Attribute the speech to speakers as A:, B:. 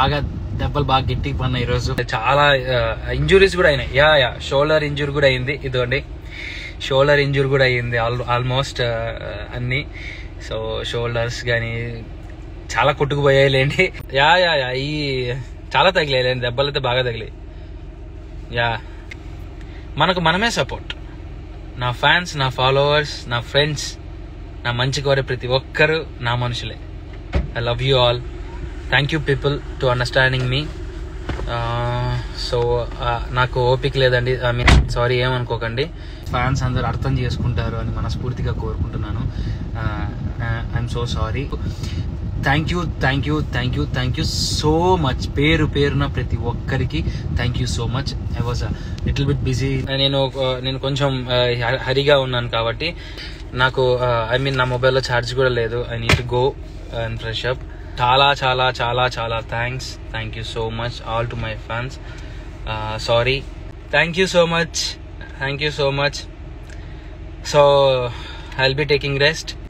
A: బాగా దెబ్బలు బాగా గట్టిగా పడినాయి ఈరోజు చాలా ఇంజురీస్ కూడా అయినాయి యా యా షోల్డర్ ఇంజురీ కూడా అయింది ఇదిగోండి షోల్డర్ ఇంజురీ కూడా అయ్యింది ఆల్ ఆల్మోస్ట్ అన్ని సో షోల్డర్స్ కానీ చాలా కొట్టుకుపోయాయి లేండి యా యా యా ఈ చాలా తగిలాయి లేండి దెబ్బలు అయితే బాగా తగిలాయి యా మనకు మనమే సపోర్ట్ నా ఫ్యాన్స్ నా ఫాలోవర్స్ నా ఫ్రెండ్స్ నా మంచి కోరే ప్రతి ఒక్కరు నా మనుషులే I love you all thank you people to understanding మీ సో నాకు ఓపిక లేదండి ఐ మీన్ సారీ ఏమనుకోకండి ఫ్యాన్స్ అందరూ అర్థం చేసుకుంటారు అని మనస్ఫూర్తిగా కోరుకుంటున్నాను I'm so sorry thank you thank you thank you thank you so much పేరు పేరున ప్రతి ఒక్కరికి thank you so much I was little bit busy నేను uh, నేను కొంచెం uh, హరిగా ఉన్నాను కాబట్టి నాకు ఐ మీన్ నా మొబైల్లో ఛార్జ్ కూడా లేదు I need to go and fresh up చాలా చాలా చాలా చాలా thanks thank you so much all to my fans sorry thank you so much thank you so much so I will be taking rest